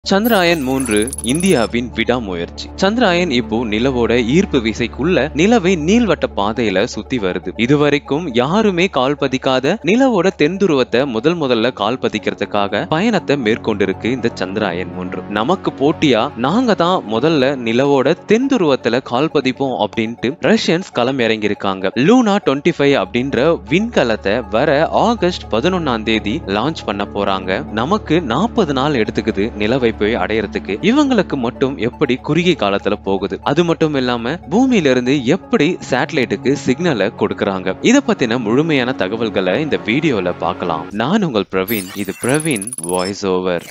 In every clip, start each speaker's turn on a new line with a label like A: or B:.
A: சந்திராயன் மூன்று இந்தியாவின் விடாமுயற்சி சந்திராயன் இப்போ நிலவோட ஈர்ப்பு விசைக்குள்ள நிலவை நீள்வட்ட பாதையில சுத்தி வருது இதுவரைக்கும் யாருமே கால் பதிக்காத நிலவோட தென்துருவத்தை முதல் முதல்ல கால் பதிக்கிறதுக்காக பயணத்தை மேற்கொண்டிருக்கு இந்த சந்திராயன் மூன்று நமக்கு போட்டியா நாங்க தான் முதல்ல நிலவோட தென்துருவத்துல கால் பதிப்போம் அப்படின்ட்டு ரஷ்யன்ஸ் களம் இறங்கி இருக்காங்க லூனா டுவெண்ட்டி ஃபைவ் அப்படின்ற விண்கலத்தை வர ஆகஸ்ட் பதினொன்னாம் தேதி லான்ச் பண்ண போறாங்க நமக்கு நாற்பது நாள் எடுத்துக்குது நிலவை போய் அடையறதுக்கு இவங்களுக்கு மட்டும் எப்படி குறுகிய காலத்துல போகுது அது மட்டும் இல்லாம பூமியில இருந்து எப்படி சேட்டலைட்டுக்கு சிக்னலை கொடுக்கறாங்க இத பத்தின முழுமையான தகவல்களை இந்த வீடியோல பார்க்கலாம் நான் உங்கள் பிரவீன் இது பிரவீன் வாய்ஸ் ஓவர்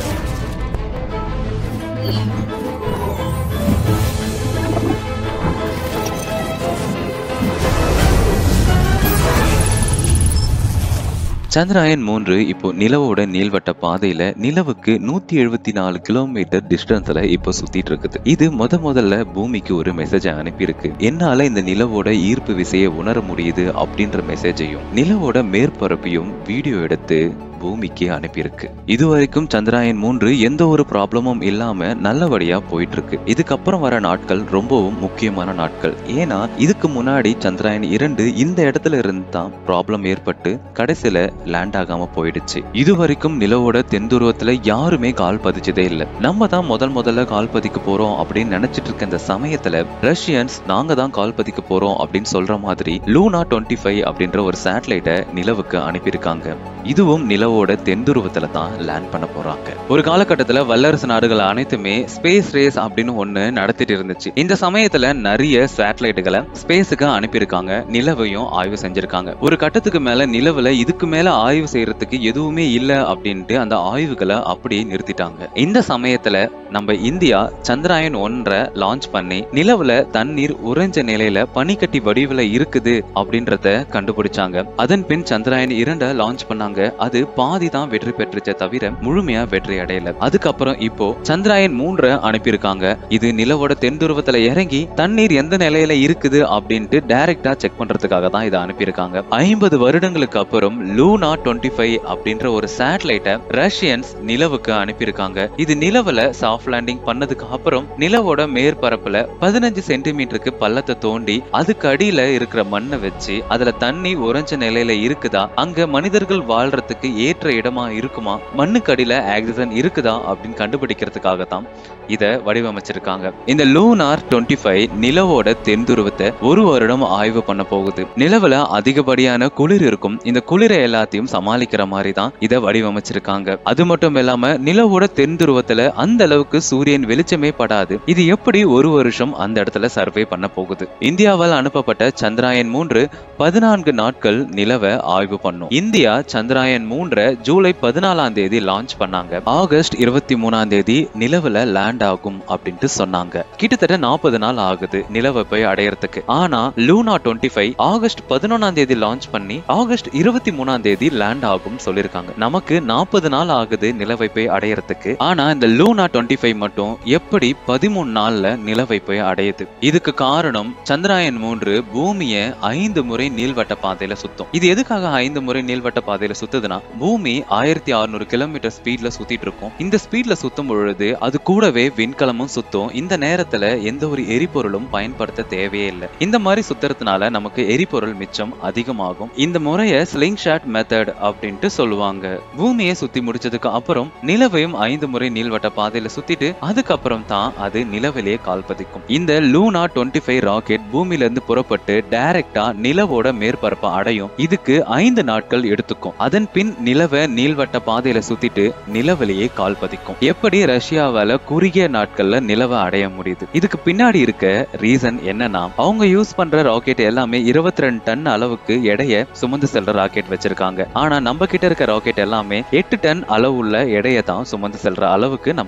A: சந்திராயன் மூன்று இப்போ நிலவோட நீள்வட்ட பாதையில நிலவுக்கு நூத்தி எழுபத்தி நாலு கிலோமீட்டர் டிஸ்டன்ஸ்ல இப்போ சுத்திட்டு இருக்குது இது முத முதல்ல பூமிக்கு ஒரு மெசேஜை அனுப்பியிருக்கு என்னால இந்த நிலவோட ஈர்ப்பு விசையை உணர முடியுது அப்படின்ற மெசேஜையும் நிலவோட மேற்பரப்பையும் வீடியோ எடுத்து பூமிக்கு அனுப்பியிருக்கு இதுவரைக்கும் சந்திராயன் மூன்று எந்த ஒரு ப்ராப்ளமும் இல்லாம நல்லபடியா போயிட்டு இருக்கு இதுக்கப்புறம் வர நாட்கள் ரொம்பவும் முக்கியமான நாட்கள் ஏன்னா இதுக்கு முன்னாடி சந்திராயன் இரண்டு இந்த இடத்துல இருந்து தான் ப்ராப்ளம் ஏற்பட்டு கடைசியில லேண்ட் ஆகாம போயிடுச்சு இதுவரைக்கும் நிலவோட தென்துருவத்துல யாருமே கால் பதிச்சதே இல்ல நம்ம தான் முதல் முதல்ல கால் பதிக்க போறோம் அப்படின்னு நினைச்சிட்டு இருக்க இந்த சமயத்துல ரஷ்யன்ஸ் நாங்க தான் கால் பதிக்க போறோம் அப்படின்னு சொல்ற மாதிரி லூனா டுவெண்ட்டி ஃபைவ் அப்படின்ற ஒரு சேட்டலைட்டை நிலவுக்கு அனுப்பியிருக்காங்க இதுவும் நிலவோட தென்துருவத்துல தான் லேண்ட் பண்ண போறாங்க ஒரு காலகட்டத்துல வல்லரசு நாடுகள் அனைத்துமே ஸ்பேஸ் ரேஸ் அப்படின்னு ஒண்ணு நடத்திட்டு இருந்துச்சு இந்த சமயத்துல நிறைய சேட்டலைட்டுகளை ஸ்பேஸுக்கு அனுப்பியிருக்காங்க நிலவையும் ஆய்வு செஞ்சிருக்காங்க ஒரு கட்டத்துக்கு மேல நிலவுல இதுக்கு மேல ஆய்வு செய்யறதுக்கு எதுவுமே இல்ல அப்படின்ட்டு அந்த ஆய்வுகளை அப்படியே நிறுத்திட்டாங்க இந்த சமயத்துல நம்ம இந்தியா சந்திராயன் ஒன்றை லான்ச் பண்ணி நிலவுல தண்ணீர் உறைஞ்ச நிலையில பனிக்கட்டி வடிவுல இருக்குது அப்படின்றத கண்டுபிடிச்சாங்க அதன் பின் சந்திராயன் இரண்டை லான்ச் பண்ணாங்க அது பாதி தான் வெற்றி பெற்றுச்சே தவிர முழுமையா வெற்றி அடையல அதுக்கப்புறம் இப்போ சந்திராயன் மூன்றை அனுப்பியிருக்காங்க இது நிலவோட தென் துருவத்துல இறங்கி தண்ணீர் எந்த நிலையில இருக்குது அப்படின்ட்டு டைரக்டா செக் பண்றதுக்காக தான் இதை அனுப்பியிருக்காங்க ஐம்பது வருடங்களுக்கு அப்புறம் லூனா டுவெண்ட்டி ஃபைவ் அப்படின்ற ஒரு சேட்டலைட்டை ரஷ்யன்ஸ் நிலவுக்கு அனுப்பியிருக்காங்க இது நிலவுல சாஃப்ட் லேண்டிங் பண்ணதுக்கு அப்புறம் நிலவோட மேற்பரப்புல பதினஞ்சு சென்டிமீட்டருக்கு பள்ளத்தை தோண்டி அதுக்கு அடியில இருக்கிற மண்ணை வச்சு அதுல தண்ணி உறைஞ்ச நிலையில இருக்குதா அங்க மனிதர்கள் வாழ்றதுக்கு ஏற்ற இடமா இருக்குமா மண்ணுக்கு அடியில ஆக்சிஜன் இருக்குதா அப்படின்னு கண்டுபிடிக்கிறதுக்காக தான் இத வடிவமைச்சிருக்காங்க இந்த லூனார் டுவெண்ட்டி ஃபைவ் நிலவோட தென் துருவத்தை ஒரு வருடம் ஆய்வு பண்ண போகுது நிலவுல அதிகப்படியான குளிர் இருக்கும் இந்த குளிரை எல்லாத்தையும் சமாளிக்கிற மாதிரி தான் இதை வடிவமைச்சிருக்காங்க அது மட்டும் இல்லாம நிலவோட தென் துருவத்துல அந்த அளவுக்கு சூரியன் வெளிச்சமே படாது இது எப்படி ஒரு வருஷம் அந்த இடத்துல சர்வே பண்ண போகுது இந்தியாவால் அனுப்பப்பட்ட சந்திராயன் மூன்று பதினான்கு நாட்கள் நிலவை ஆய்வு பண்ணும் இந்தியா சந்திராயன் மூன்றை ஜூலை பதினாலாம் தேதி லான்ச் பண்ணாங்க ஆகஸ்ட் இருபத்தி மூணாம் தேதி நிலவுல லேண்ட் ஆகும் அப்படின்ட்டு சொன்னாங்க கிட்டத்தட்ட நாற்பது நாள் ஆகுது நிலவை போய் அடையறதுக்கு ஆனா லூனா டுவெண்ட்டி ஃபைவ் ஆகஸ்ட் பதினொன்னாம் தேதி லான்ச் பண்ணி ஆகஸ்ட் இருபத்தி மூணாம் தேதி லேண்ட் ஆகும் சொல்லிருக்காங்க நமக்கு நாற்பது நாள் ஆகுது நிலவை போய் அடையறதுக்கு ஆனா இந்த லூனா டுவெண்ட்டி ஃபைவ் மட்டும் எப்படி பதிமூணு நாள்ல நிலவை போய் அடையுது இதுக்கு காரணம் சந்திராயன் மூன்று பூமியை ஐந்து முறை நீள்வட்ட பாதையில சுத்தும் இது எதுக்காக ஐந்து முறை நீள்வட்ட பாதையில சுத்துதுன்னா பூமி ஆயிரத்தி அறுநூறு கிலோமீட்டர் ஸ்பீட்ல சுத்திட்டு இருக்கும் இந்த ஸ்பீட்ல சுத்தும் பொழுது அது கூடவே விண்கலமும் சுத்தும் இந்த நேரத்துல எந்த ஒரு எரிபொருளும் பயன்படுத்த தேவையே இல்லை இந்த மாதிரி சுத்துறதுனால நமக்கு எரிபொருள் மிச்சம் அதிகமாகும் இந்த முறைய ஸ்லிங் ஷாட் மெத்தட் அப்படின்ட்டு சொல்லுவாங்க பூமியை சுத்தி முடிச்சதுக்கு அப்புறம் நிலவையும் ஐந்து முறை நீள்வட்ட பாதையில சுத்திட்டு அதுக்கப்புறம் தான் அது நிலவிலேயே கால் பதிக்கும் இந்த லூனா டுவெண்ட்டி ஃபைவ் ராக்கெட் பூமியில இருந்து புறப்பட்டு டைரக்டா நிலவோட மேற்பரப்பை அடையும் இதுக்கு ஐந்து நாட்கள் எடுத்துக்கும் அதன் பின் நிலவை நீள்வட்ட பாதையில சுத்திட்டு நிலவிலேயே கால் பதிக்கும் எப்படி ரஷ்யாவால குறுகிய நாட்கள்ல நிலவை அடைய முடியுது இதுக்கு பின்னாடி இருக்க ரீசன் என்னன்னா அவங்க யூஸ் பண்ற ராக்கெட் எல்லாமே இருபத்தி ரெண்டு டன் அளவுக்கு எடைய சுமந்து செல்ற ராக்கெட் வச்சிருக்காங்க ஆனா நம்ம கிட்ட இருக்க ராக்கெட் எல்லாமே எட்டு டன் அளவுள்ள எடையை தான் சுமந்து செல்ற அளவுக்கு நம்ம வச்சிருக்கோம்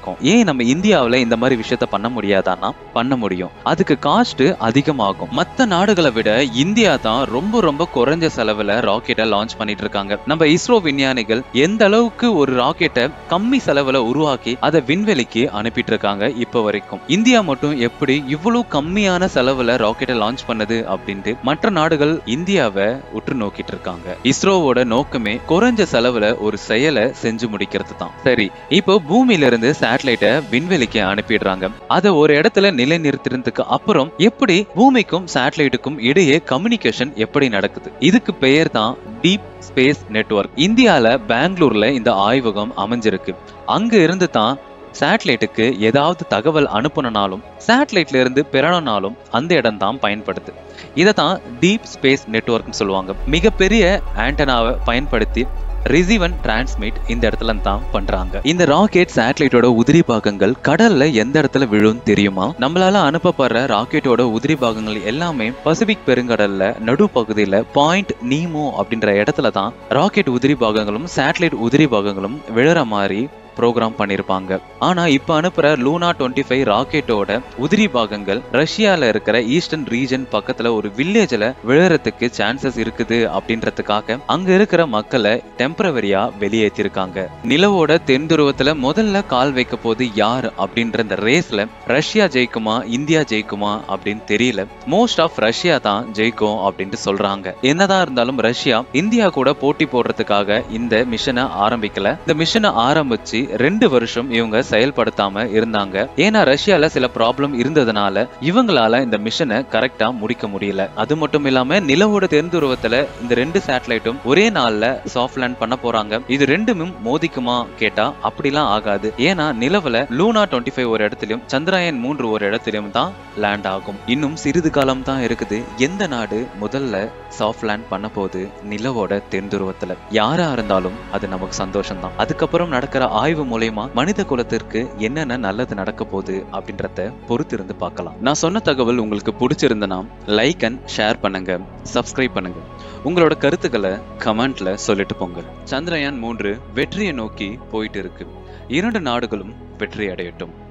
A: இருக்கும் ஏன் நம்ம இந்தியாவுல இந்த மாதிரி விஷயத்த பண்ண முடியாதான்னா பண்ண முடியும் அதுக்கு காஸ்ட் அதிகமாகும் மத்த நாடுகளை விட இந்தியா தான் ரொம்ப ரொம்ப குறைஞ்ச செலவுல ராக்கெட்டை லான்ச் பண்ணிட்டு இருக்காங்க நம்ம இஸ்ரோ விஞ்ஞானிகள் எந்த அளவுக்கு ஒரு ராக்கெட்டை கம்மி செலவுல உருவாக்கி அதை விண்வெளிக்கு அனுப்பிட்டு இருக்காங்க இப்ப வரைக்கும் இந்தியா மட்டும் எப்படி இவ்வளவு கம்மியான செலவுல ராக்கெட்டை லான்ச் பண்ணுது அப்படின்ட்டு மற்ற நாடுகள் இந்தியாவை உற்று நோக்கிட்டு இருக்காங்க இஸ்ரோவோட நோக்கமே குறைஞ்ச செலவுல ஒரு செயலை செஞ்சு முடிக்கிறது தான் சரி இப்போ பூமியில இருந்து சேட்டலைட்டை விண்வெளிக்கு அனுப்பிடுறாங்க அதை ஒரு இடத்துல நிலைநிறுத்தினதுக்கு அப்புறம் எப்படி பூமிக்கும் சேட்டலைட்டுக்கும் இடையே கம்யூனிகேஷன் எப்படி நடக்குது இதுக்கு பெயர் தான் டீப் ஸ்பேஸ் நெட்வொர்க் இந்தியால பெங்களூர்ல இந்த ஆய்வகம் அமைஞ்சிருக்கு அங்க இருந்து தான் சேட்டலைட்டுக்கு ஏதாவது தகவல் அனுப்பணும்னாலும் சேட்டலைட்ல இருந்து பெறணும்னாலும் அந்த இடம் தான் பயன்படுது இதை தான் டீப் ஸ்பேஸ் நெட்வொர்க்னு சொல்லுவாங்க மிகப்பெரிய ஆண்டனாவை பயன்படுத்தி ரிசீவ் அண்ட் டிரான்ஸ்மிட் இந்த இடத்துல தான் பண்றாங்க இந்த ராக்கெட் சேட்டலைட்டோட உதிரி பாகங்கள் கடல்ல எந்த இடத்துல விழும் தெரியுமா நம்மளால அனுப்பப்படுற ராக்கெட்டோட உதிரி பாகங்கள் எல்லாமே பசிபிக் பெருங்கடல்ல நடுப்பகுதியில பாயிண்ட் நீமோ அப்படின்ற இடத்துல தான் ராக்கெட் உதிரி பாகங்களும் சேட்டலைட் உதிரி பாகங்களும் விழுற மாதிரி ப்ரோக்ராம் பண்ணிருப்பாங்க ஆனா இப்ப அனுப்புற லூனா டுவெண்ட்டி ஃபைவ் ராக்கெட்டோட உதிரி பாகங்கள் ரஷ்யால இருக்கிற ஈஸ்டர்ன் ரீஜன் பக்கத்துல ஒரு வில்லேஜ்ல விழுறதுக்கு சான்சஸ் இருக்குது அப்படின்றதுக்காக அங்க இருக்கிற மக்களை டெம்பரவரியா வெளியேற்றிருக்காங்க நிலவோட தென் துருவத்துல முதல்ல கால் வைக்க போது யார் அப்படின்ற இந்த ரேஸ்ல ரஷ்யா ஜெயிக்குமா இந்தியா ஜெயிக்குமா அப்படின்னு தெரியல மோஸ்ட் ஆஃப் ரஷ்யா தான் ஜெயிக்கும் அப்படின்ட்டு சொல்றாங்க என்னதான் இருந்தாலும் ரஷ்யா இந்தியா கூட போட்டி போடுறதுக்காக இந்த மிஷனை ஆரம்பிக்கல இந்த மிஷனை ஆரம்பிச்சு ரெண்டு வருஷம் இவங்க செயல்படுத்தாம இருந்தாங்க ஏன்னா ரஷ்யால சில ப்ராப்ளம் இருந்ததுனால இவங்களால இந்த மிஷனை கரெக்டா முடிக்க முடியல அது மட்டும் இல்லாம நிலவோட தென்துருவத்துல இந்த ரெண்டு சேட்டலைட்டும் ஒரே நாள்ல சாஃப்ட் லேண்ட் பண்ண போறாங்க இது ரெண்டுமும் மோதிக்குமா கேட்டா அப்படிலாம் ஆகாது ஏன்னா நிலவுல லூனா டுவெண்ட்டி ஃபைவ் ஒரு இடத்துலயும் சந்திராயன் மூன்று ஒரு இடத்துலயும் தான் லேண்ட் ஆகும் இன்னும் சிறிது காலம் தான் இருக்குது எந்த நாடு முதல்ல சாஃப்ட் லேண்ட் பண்ண போது நிலவோட தென்துருவத்துல யாரா இருந்தாலும் அது நமக்கு சந்தோஷம் தான் அதுக்கப்புறம் நடக்கிற ஆய்வு மூலயமா மனித குலத்திற்கு என்னென்ன நல்லது நடக்க போகுது அப்படின்றத பொறுத்திருந்து பார்க்கலாம் நான் சொன்ன தகவல் உங்களுக்கு பிடிச்சிருந்தனா லைக் அண்ட் ஷேர் பண்ணுங்க சப்ஸ்கிரைப் பண்ணுங்க உங்களோட கருத்துக்களை கமெண்ட்ல சொல்லிட்டு போங்க சந்திரயான் மூன்று வெற்றியை நோக்கி போயிட்டு இருக்கு இரண்டு நாடுகளும் வெற்றி அடையட்டும்